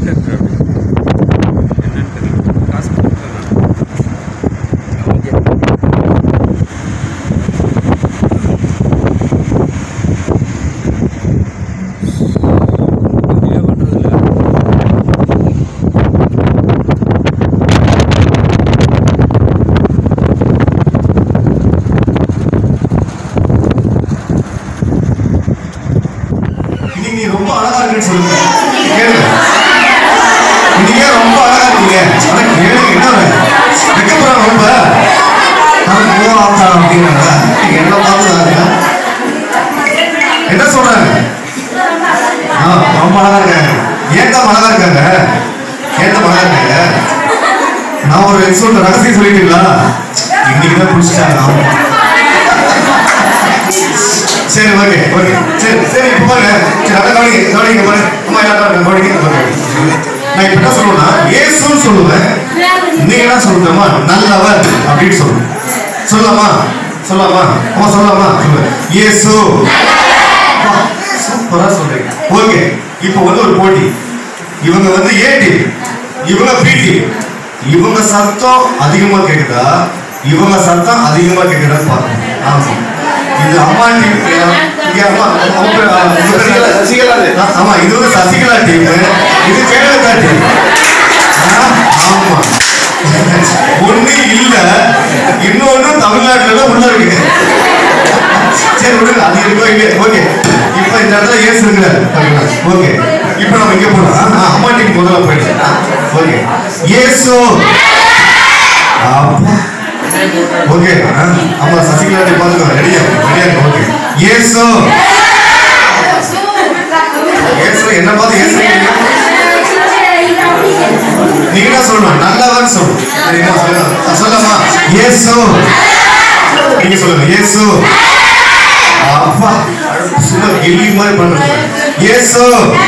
கிட்ட இருக்கிற என்னன்னு தெரியல காசு கொடுக்குறேன் இதுவே பண்ணுறது இல்லை இன்னைக்கு நீ ரொம்ப அழகா இருக்குன்னு சொல்லுங்க கேளுங்க இன்னைக்கு ஏன் ரொம்ப அழகா இருக்கீங்க ஆனா கேளுங்க என்ன வைக்கப்படுறாங்க ரொம்ப நான் மூவ் ஆத்தா அப்படிங்கிறாங்க நீங்க என்ன பார்த்துதாங்க என்ன சொல்றாங்க ஆ ரொம்ப அழகா இருக்காங்க ஏன் தான் அழகா இருக்காங்க ஏன் தான் அழகா இருக்காங்க நான் ஒரு சொல்ற ரகசியம் சொல்லிட்டீங்களா இன்னைக்கு தான் புடிச்சிட்டாங்க ஆமா சரி ஓகே ஓகே சரி சரி இப்போ பாருங்க சரி அதான் கவனிங்க கவனிங்க பாருங்க அம்மா எல்லாரும் கவனிங்க பாருங்க நான் இப்போ என்ன சொல்லுவேன்னா இயேசுன்னு சொல்லுவேன் நீங்க என்ன சொல்லுங்கம்மா நல்லவர் அப்படின்னு சொல்லுங்க சொல்லலாமா சொல்லலாமா அம்மா சொல்லலாமா சொல்லுங்க இயேசு அப்பா, சூப்பரா சொல்றீங்க ஓகே இப்போ வந்து ஒரு போட்டி இவங்க வந்து ஏ டீம் இவங்க பி டீம் இவங்க சத்தம் அதிகமா கேக்குதா இவங்க சத்தம் அதிகமா கேக்குதான்னு பார்க்கணும் ஆமா இது அம்மா டீம் இங்க அம்மா அவங்க சசிகலா சசிகலா அது. ஆ, ஆமா இது வந்து சசிகலா டீம் இது ஜெயலலிதா டீம் ஆமா ஒண்ணு இல்ல இன்னொன்னு தமிழ்நாட்டுல தான் உள்ள இருக்கு சரி விடுங்க அது இருக்கோ இல்லையா ஓகே இப்போ இந்த இடத்துல ஏசு இருக்கிறார் ஓகே இப்போ நம்ம இங்க போலாம் ஆ, அம்மா டீம் முதல்ல போயிடுச்சு ஓகே ஏசு அப்பா. ஓகே ஆ, அம்மா சசிகலா டீம் பாத்துக்கோ ரெடியா ரெடியா ஓகே ஏசு ஏசு என்ன பார்த்து ஏசு நீங்க என்ன சொல்லணும் நல்லவன் சொல்லணும் சரிங்களா சொல்லுங்க சொல்லலாமா இயேசு நீங்க சொல்லுங்க இயேசு அப்பா சும்மா எலி மாதிரி பண்ணுங்க இயேசு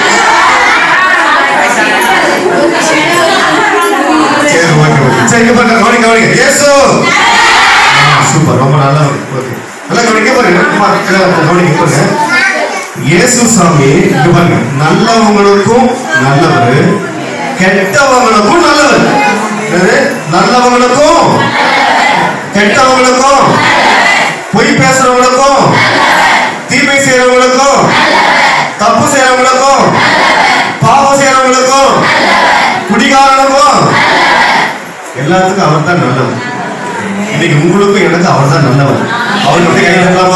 சரி ஓகே ஓகே சரி இங்க பாருங்க கவனிங்க கவனிங்க இயேசு சூப்பர் ரொம்ப நல்லா ஓகே நல்லா கவனிக்க பாருங்க அம்மா, இதை கவனிக்க பாருங்க இயேசு சாமி இங்க பாருங்க நல்லவங்களுக்கும் நல்லவர் கெட்டவங்களுக்கும் நல்லவர் என்னது? நல்லவங்களுக்கும் கெட்டவங்களுக்கும் பொய் பேசுறவங்களுக்கும் தீமை செய்யறவங்களுக்கும் தப்பு செய்யறவங்களுக்கும் பாவம் செய்யறவங்களுக்கும் குடிகாரனுக்கும் எல்லாத்துக்கும் அவர் தான் நல்லவர் இன்னைக்கு உங்களுக்கும் எனக்கு அவர் தான் நல்லவர் அவர் மட்டும் கை தட்டலாமா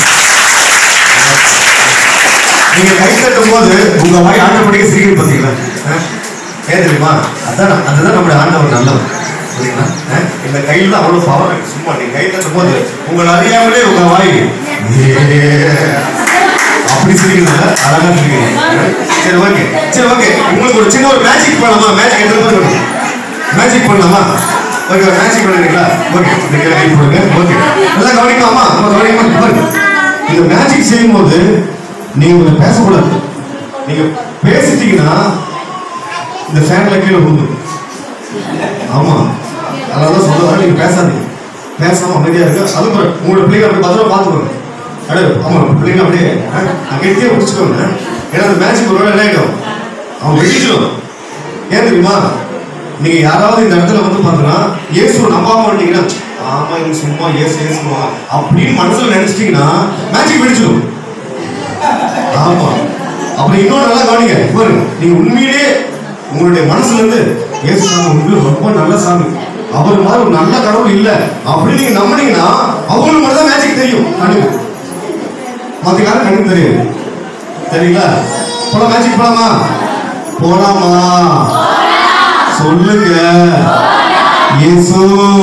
நீங்க கை தட்டும் போது உங்க வாய் ஆட்டோமேட்டிக்கா சிரிக்கிறது பாத்தீங்களா அஹ்? ஏன் தெரியுமா அதான் அதுதான் நம்முடைய ஆண்டவர் நல்லவர் புரியுங்களா அஹ்? இந்த கையில தான் அவ்வளவு பவர் இருக்கு சும்மா நீங்க கை தட்டும் போது உங்களை அறியாமலே உங்க வாய் ஏ, அப்படி சிரிக்கிறதுல அழகா சிரிக்கிறீங்க அஹ்? சரி ஓகே சரி ஓகே உங்களுக்கு ஒரு சின்ன ஒரு மேஜிக் பண்ணலாமா மேஜிக் எத்தனை பேர் வேணும் மேஜிக் பண்ணலாமா ஓகே மேஜிக் பண்ணுறீங்களா ஓகே இந்த கீழே கை போடுங்க ஓகே நல்லா கவனிக்கலாமா நம்ம கவனிக்கமா பாருங்க இந்த மேஜிக் செய்யும்போது நீங்க கொஞ்சம் பேசக்கூடாது நீங்க பேசிட்டீங்கன்னா இந்த ஃபேன்ல கீழே விழுந்துடும் ஆமா அதனால சொல்றதா நீங்க பேசாதீங்க பேசாம அமைதியா இருக்கு அது பாரு, உங்களோட பிள்ளைங்க அப்படி பத்திரமா பாத்துக்கோங்க அடே ஆமா பிள்ளைங்க அப்படியே அஹ், கெட்டியா பிடிச்சிக்கோங்க ஏன்னா அந்த மேட்ச் ஒரு வேலை என்ன ஆயிடும் அவன் வெடிச்சிடும் ஏன் தெரியுமா நீங்க யாராவது இந்த இடத்துல வந்து பாத்தீங்கன்னா இயேசு நம்பாம மாட்டீங்கன்னா ஆமா இவங்க சும்மா இயேசு இயேசுமா அப்படின்னு மனசுல நினைச்சிட்டீங்கன்னா மேட்சிக் வெடிச்சிடும் ஆமா அப்புறம் இன்னொரு நல்லா கவனிங்க பாருங்க நீங்க உண்மையிலேயே உங்களுடைய மனசுல இருந்து இயேசு சாமி உங்களுக்கு ரொம்ப நல்ல சாமி அவர் மாதிரி ஒரு நல்ல கடவுள் இல்ல அப்படின்னு நீங்க நம்பினீங்கன்னா அவங்களுக்கு மட்டும் தான் மேஜிக் தெரியும் கண்ணுக்கு மத்த யாரும் கண்ணுக்கு தெரியாது சரிங்களா போலாம் மேஜிக் போலாமா போலாமா சொல்லுங்க இயேசு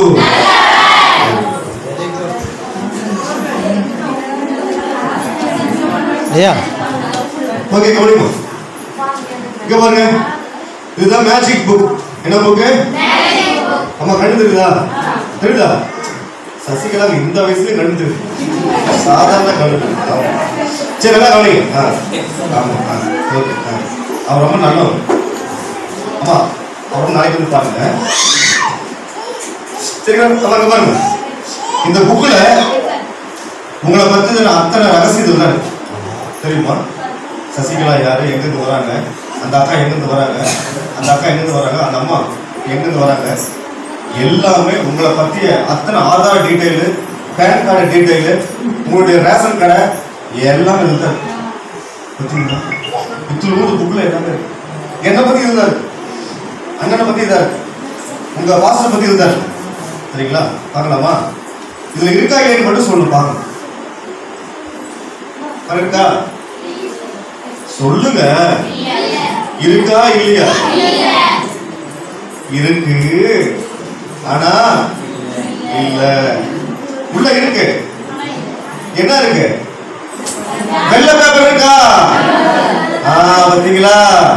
ஐயா ஓகே கவனிமா இங்க பாருங்க இதுதான் மேஜிக் புக் என்ன புக்கு அம்மா கண்ணு தெரியுதா தெரியுதா சசிகலா இந்த வயசுலயும் கண்ணு தெரியுது சாதாரண கண்ணு தெரியுது. ஆமா. சரி நல்லா கவனிங்க ஆ ஆமா ஆ ஓகே ஆ அவர் ரொம்ப நல்லவர் அம்மா அவர் நாளைக்கு வந்து பாருங்க சரிங்களா அம்மா, இங்க பாருங்க இந்த புக்கில் உங்களை பத்தி அத்தனை ரகசியம் இருக்கு தெரியுமா சசிகலா யாரு எங்க இருந்து வராங்க அந்த அக்கா எங்கேருந்து வராங்க அந்த அக்கா எங்கேருந்து வராங்க அந்த அம்மா எங்கேருந்து வராங்க எல்லாமே உங்களை பற்றிய அத்தனை Aadhaar detail PAN card detail உங்களுடைய ரேஷன் கடை எல்லாமே இதில் தான் இருக்கு. பார்த்தீங்களா இத்திலூர் புக்கில் எல்லாமே இருக்கு என்னை பற்றி இதுதான் இருக்கு அண்ணனை பற்றி இதாக இருக்கு உங்கள் வாசலை பற்றி இதுதான் இருக்கு சரிங்களா பார்க்கலாமா இதில் இருக்கா இல்லைன்னு மட்டும் சொல்லு பார்க்கணும் கரெக்டா சொல்லுங்க இருக்கா இல்லையா இருக்கு ஆனா இல்ல உள்ள இருக்கு என்ன இருக்கு வெள்ளை பேப்பர் இருக்கா ஆ பாத்தீங்களா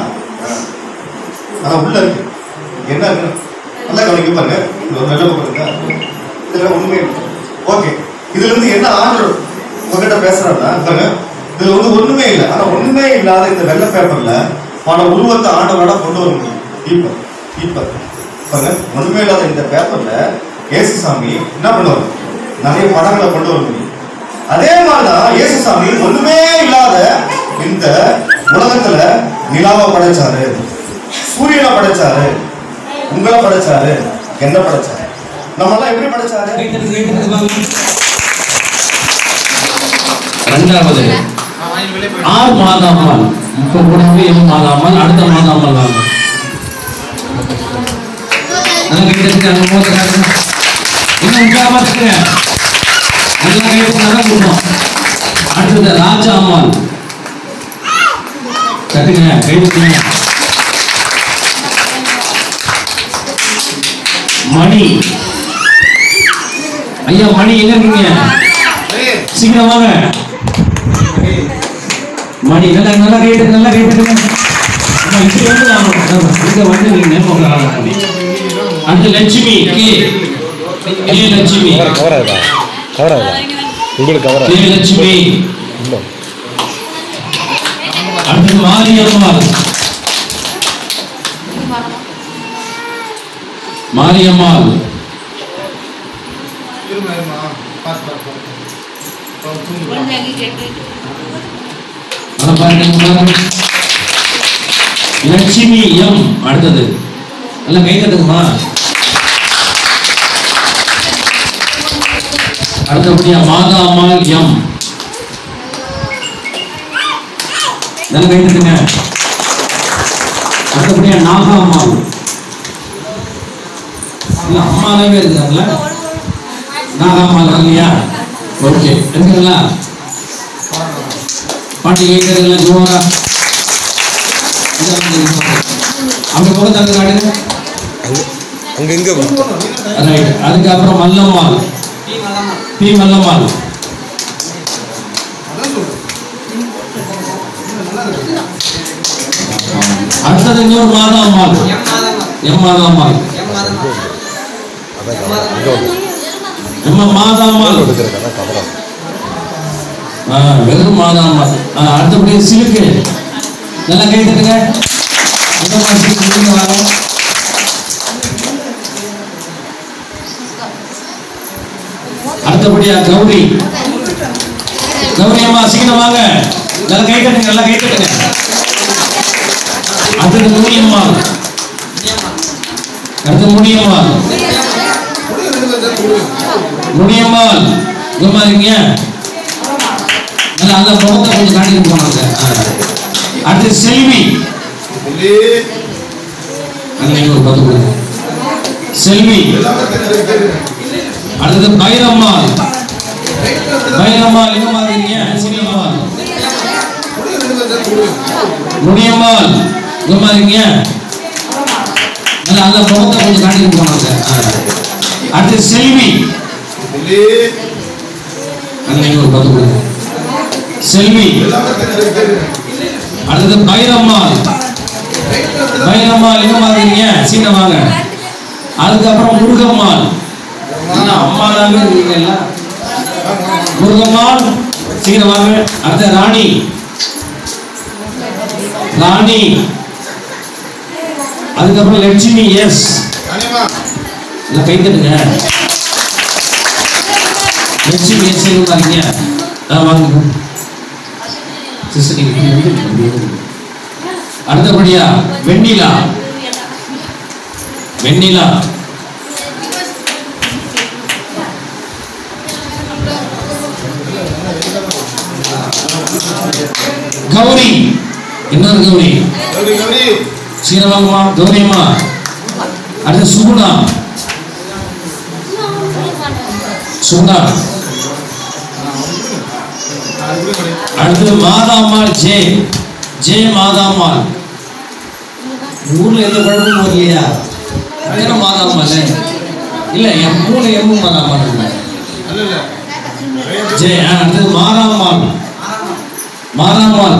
ஆனா உள்ள இருக்கு என்ன இருக்கு நல்லா கவனிக்க பாருங்க இது ஒரு வெள்ளை பேப்பர் இருக்கா இதுல ஒண்ணுமே ஓகே இதுல இருந்து என்ன ஆர்டர் உங்ககிட்ட பேசுறேன்னா பாருங்க இதுல வந்து ஒண்ணுமே இல்லை ஆனா ஒண்ணுமே இல்லாத இந்த வெள்ளை பேப்பர்ல பல உருவத்தை ஆண்டவரோட கொண்டு வர முடியும் இப்ப இப்ப பாருங்க ஒண்ணுமே இல்லாத இந்த பேப்பர்ல இயேசுசாமி என்ன பண்ணுவார் நிறைய படங்களை கொண்டு வர முடியும் அதே மாதிரிதான் இயேசுசாமி ஒண்ணுமே இல்லாத இந்த உலகத்துல நிலாவை படைச்சாரு சூரியனை படைச்சாரு உங்களை படைச்சாரு என்ன படைச்சாரு நம்ம எல்லாம் எப்படி படைச்சாரு ரெண்டாவது ஆறு மாதாமல் இப்போ கூடவே எம் மாதாமல் அடுத்த மாதாமல் வாங்க நல்லா கேட்டு அங்க போகிறாங்க இன்னும் உட்காம இருக்குங்க நல்லா கேட்டு நல்லா கொடுக்கணும் அடுத்தது ராஜா அம்மாள் கட்டுங்க கைதுங்க மணி ஐயா மணி எங்க இருக்கீங்க சீக்கிரம் வாங்க மணி நல்லா நல்லா கேட்டு நல்லா கேட்டுங்க அம்மா, இப்படி வந்து நான் இங்க வந்து நீங்க நேர்முக அடுத்து Lakshmi K K Lakshmi cover ஆகுதா கவர் ஆகுதா உங்களுக்கு கவர் கே லட்சுமி இல்லை அடுத்து மாரியம்மாள் மாரியம்மாள் அதை பாருங்க பாருங்க. லட்சுமி எம் அடுத்தது நல்லா கை தட்டுங்கம்மா அடுத்தபடியா மாதா அம்மாள் எம் நல்லா கை தட்டுங்க அடுத்தபடியா நாகா அம்மாள் இல்ல அம்மாவே இருக்காங்களா நாகா அம்மாள் இல்லையா ஓகே இருக்குங்களா பாட்டு கேட்கறதுல ஜோரா அப்படி போக தந்து காட்டுங்க அங்கே இங்கே ரைட் அதுக்கப்புறம் மல்லம்மாள் பி மல்லம்மாள் அடுத்தது இன்னொரு மாதா அம்மாள் எம் மாதா அம்மாள் எம்ம மாதா அம்மாள் கொடுக்குறது அதான் கவர் ஆகும் ஆ, வெறும் மாதா அம்மாள் ஆ, அடுத்தபடி சிலுக்கு நல்லா கை தட்டுங்க இந்த மாதிரி சிலுக்கு நீங்க வாங்க. அடுத்தபடியா கௌரி கௌரி அம்மா சீக்கிரம் வாங்க நல்லா கை தட்டுங்க நல்லா கை தட்டுங்க அடுத்தது முனியம்மா அடுத்து முனியம்மாள் முனியம்மாள் குமா இருக்கீங்க நல்லா அந்த முகத்தை கொஞ்சம் காட்டிட்டு போனாங்க ஆ. அடுத்து செல்வி அங்க நீங்க ஒரு பத்து கொடுங்க செல்வி அடுத்தது பைரம்மாள் பைரம்மாள் எங்க இருக்கீங்க சினியம்மாள் முனியம்மாள் குமா இருக்கீங்க நல்லா அந்த முகத்தை கொஞ்சம் காட்டிட்டு போனாங்க ஆ. அடுத்து செல்வி அங்க நீங்க ஒரு பத்து கொடுங்க செல்வி அடுத்தது பைரம்மாள் பைரம்மாள் எங்க இருக்கீங்க சீக்கிரம் வாங்க அதுக்கப்புறம் முருகம்மாள் என்ன அம்மாலாவே இருக்கீங்கல்ல முருகம்மாள் சீக்கிரம் வாங்க அடுத்த ராணி ராணி அதுக்கப்புறம் லட்சுமி எஸ் எல்லாம் கை தட்டுங்க லட்சுமி எஸ் எங்க பாருங்க ஆ வாங்க சிஸ்டர் நீங்க இப்படி வந்து இப்படி வந்து. அடுத்தபடியா வெண்ணிலா வெண்ணிலா கௌரி இன்னொரு கௌரி கௌரி கௌரி சீனவாங்கம்மா கௌரி அம்மா அடுத்து சுகுணா சுகுணா அடுத்தது மாதாம்மாள் ஜே ஜே மாதாம்மாள் ஊர்ல எந்த குழப்பமும் வரலையா அதான மாதாம்மாள் இல்ல என் மூணு எம்பு மாதாம்மாள் இல்லை இல்ல இல்ல ஜே ஆ, அடுத்தது மாதாம்மாள் மாதாம்மாள்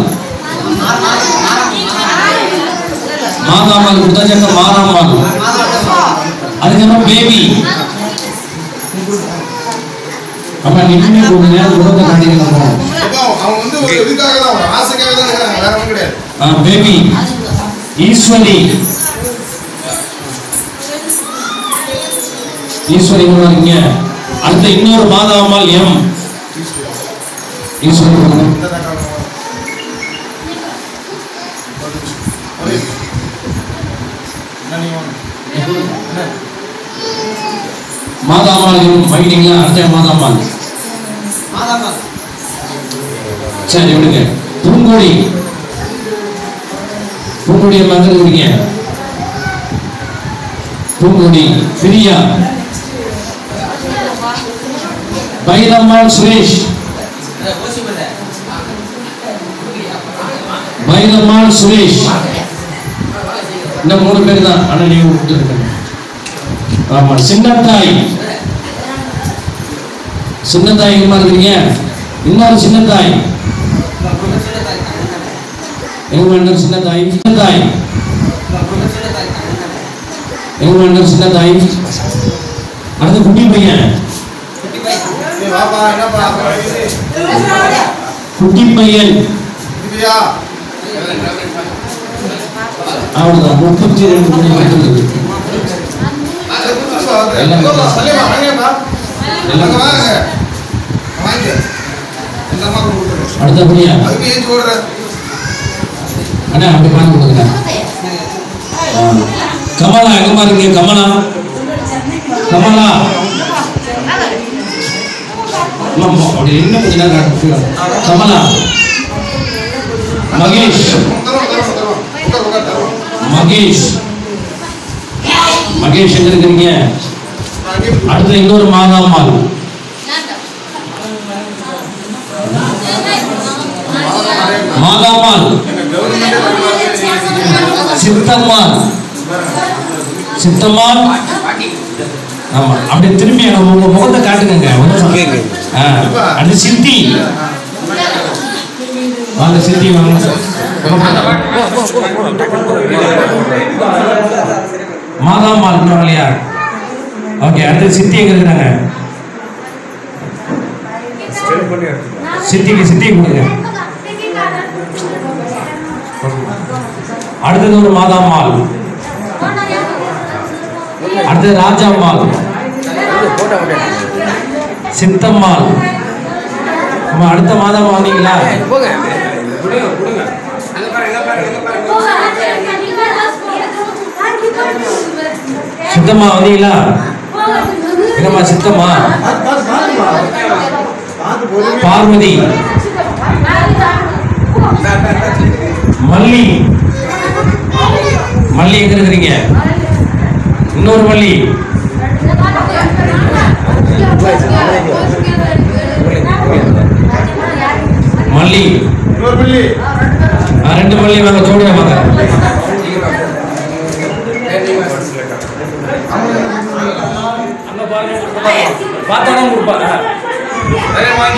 மாதாம்மாள் கொடுத்தாச்சாக்க மாதாம்மாள் அதுக்கப்புறம் பேபி ஆமா நின்று கொஞ்ச நேரம் குடும்ப காட்டிக்கலாம் போனோம் அப்பா, அவங்க வந்து ஒரு இதுக்காக தான் ஒரு ஆசைக்காக தான் இருக்கிறாங்க வேற ஒன்றும் கிடையாது ஆ பேபி ஈஸ்வரி ஈஸ்வரி கூட இருக்கீங்க அடுத்த இன்னொரு மாதாம்மாள் எம் ஈஸ்வரி கொடுங்க. இந்த தகவல் ஒரு நிமிஷம். என்ன நீங்க வாங்க. என்ன? மாதாம்மாள் எம் வைட்டீங்களா அடுத்த மாதாம்மாள் சரி விடுங்க பூங்கொடி பூங்கொடி எல்லாம் எங்க இருக்கீங்க பூங்கொடி பிரியா பைரம்மாள் சுரேஷ் பைரம்மாள் சுரேஷ் இந்த மூணு பேர் தான் ஆனா நீங்க விட்டுருக்கீங்க ஆமா சின்னத்தாய் சின்னத்தாய் எங்க இருக்கிறீங்க இன்னொரு சின்னத்தாய் எங்க வேண்டும் சின்னத்தாய் சின்னத்தாய் எங்க வேண்டும் சின்னத்தாய் அடுத்து குட்டி பையன் ஏய், வாப்பா, என்னப்பா? குட்டி பையன் திவ்யா, அவ்வளவுதான் முப்பத்தி ரெண்டு மணி வந்தது அதை கொடுத்துட்டு வா, வந்து. எல்லாம் இதோ வா, தள்ளி வா, வாங்கப்பா. எல்லாம் அங்க வாங்க. வாங்க. இந்த அம்மா கொடுத்துரு. அடுத்தபடியா அதுக்கு ஏஞ்சி ஓடுற. அண்ணா அப்படி பார்த்து கொடுங்க ஆ. கமலா எங்கம்மா இருக்கீங்க கமலா கமலா அம்மா, அம்மா, அப்படி இன்னும் கொஞ்ச நேரம் காட்டு. கமலா மகேஷ் தருவோம், தருவோம், தருவோம். உட்கார், உட்கார், தருவோம். மகேஷ் மகேஷ் எங்க இருக்கிறீங்க நான் அங்கேயே கொடுத்துரு. அடுத்து இன்னொரு மாதாம்மாள் மாதாம்மாள் சித்தம்மாள் சித்தம்மாள் ஆமா அப்படி திரும்பி அங்க உங்க முகத்தை காட்டுங்க கேக்கு. அது சித்தி வாங்க சித்தி வாங்க மாதாம்மாள் இன்னும் இல்லையா ஓகே அடுத்து சித்தி எங்க இருக்கிறாங்க சித்திக்கு சித்தி கொடுங்க அடுத்தது ஒரு மாதாம்மாள் அடுத்தது ராஜாம்மாள் சித்தம்மாள் அம்மா அடுத்த மாதம் வாங்கிங்களா சித்தம்மா வந்தீங்களா என்னம்மா சித்தம்மா பார்வதி மல்லி மல்லி எங்க இருக்கிறீங்க இன்னொரு மல்லி மல்லி இன்னொரு பிள்ளை. ஆ, ரெண்டு மல்லி வாங்க ஜோடியா வாங்க அங்க பாருங்க பார்த்தா தான் கொடுப்பாங்க நிறைய வாங்க.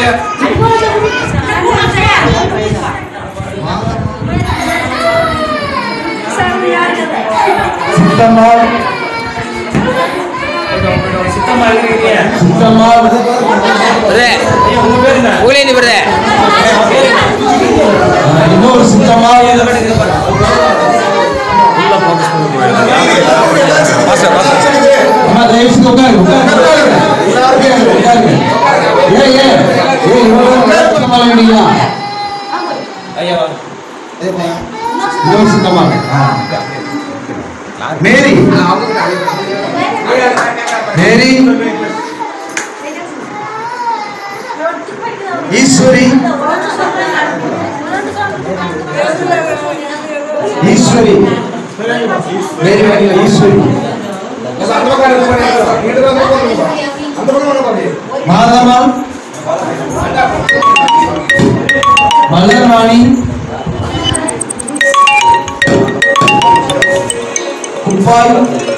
சித்தம்மா சித்தம்மா இருக்கிறீங்க சித்தம்மா பிரதர் ஐயா, உங்க பேர் என்ன ஊலேந்து பிரதர் ஆ, இன்னொரு சித்தம்மா அம்மா தயவு செஞ்சு உட்காருங்க உட்காருங்க உட்காருங்க உட்காருங்க ஏன் ஏன் ஏன் இவ்வளவு சித்தம்மா வேணுங்களா ஐயா இன்னொரு சித்தம்மா மேரி மேரி ஈஸ்வரி ஈஸ்வரி மேரி வாங்கல ஈஸ்வரி மாதமா மலர்வாணி குப்பாய்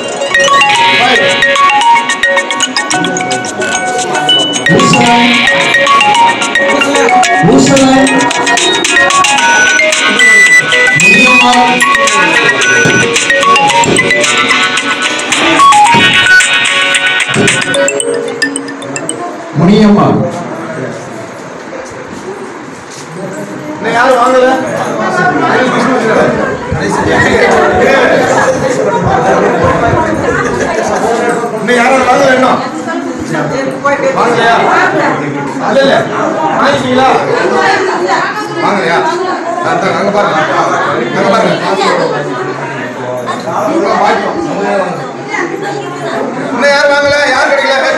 ஊசலாய் ஊசலாய் முனியம்மாள் முனியம்மாள் யாரும் வாங்கல இன்னும் யாரும் வாங்கல இன்னும் வாங்கலையா இல்ல இல்ல வாங்கிட்டீங்களா வாங்கலையா அதான் அங்க பாருங்க அங்க பாருங்க இன்னும் யாரும் வாங்கல யார் கிடைக்கல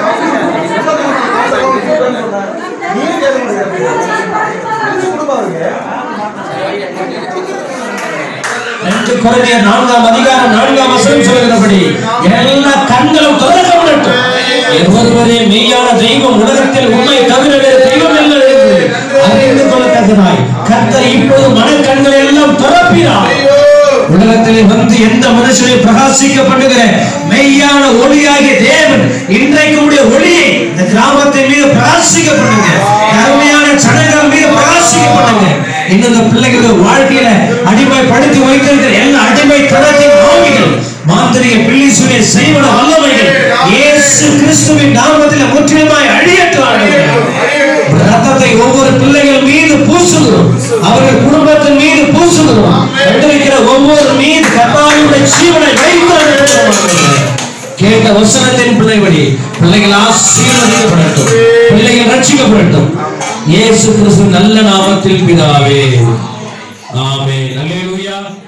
ரெண்டு குறைய நான்காம் அதிகாரம் நான்காம் வசனம் சொல்கிறபடி எல்லா கண்களும் திறக்கப்படட்டும் ஒருவரே மெய்யான தெய்வம் உலகத்தில் உண்மை தவிர வேறு தெய்வம் இல்லை என்று அறிந்து கொள்ளத்தக்கதாய் கர்த்தர் இப்போது மனக்கண்களை எல்லாம் திறப்பினார் உலகத்திலே வந்து எந்த மனுஷனை பிரகாசிக்க பண்ணுகிற மெய்யான ஒளியாகிய தேவன் இன்றைக்கு உடைய ஒளியை இந்த கிராமத்தின் மீது பிரகாசிக்க பண்ணுங்க அருமையான சடங்குகள் மீது பிரகாசிக்க பண்ணுங்க இன்னும் இந்த பிள்ளைகளுக்கு வாழ்க்கையில அடிமைப்படுத்தி வைத்திருக்கிற எல்லா அடிமை தரத்தின் ஆவிகள் மாந்திரிக பிள்ளைசுடைய செய்வன வல்லமைகள் இயேசு கிறிஸ்துவின் நாமத்தில் முற்றிலுமாய் அழியற்றார்கள் ரத்தத்தை ஒவ்வொரு பிள்ளைகள் மீது பூசுகிறோம் அவர்கள் குடும்பத்தின் மீது பூசுகிறோம் கண்டிருக்கிற ஒவ்வொரு மீது கர்த்தாவினுடைய ஜீவனை வைத்து கேட்ட வசனத்தின் பிள்ளைபடி பிள்ளைகள் ஆசீர்வதிக்கப்படட்டும் பிள்ளைகள் ரட்சிக்கப்படட்டும் இயேசு கிறிஸ்து நல்ல நாமத்தில் பிதாவே ஆமென் அல்லேலூயா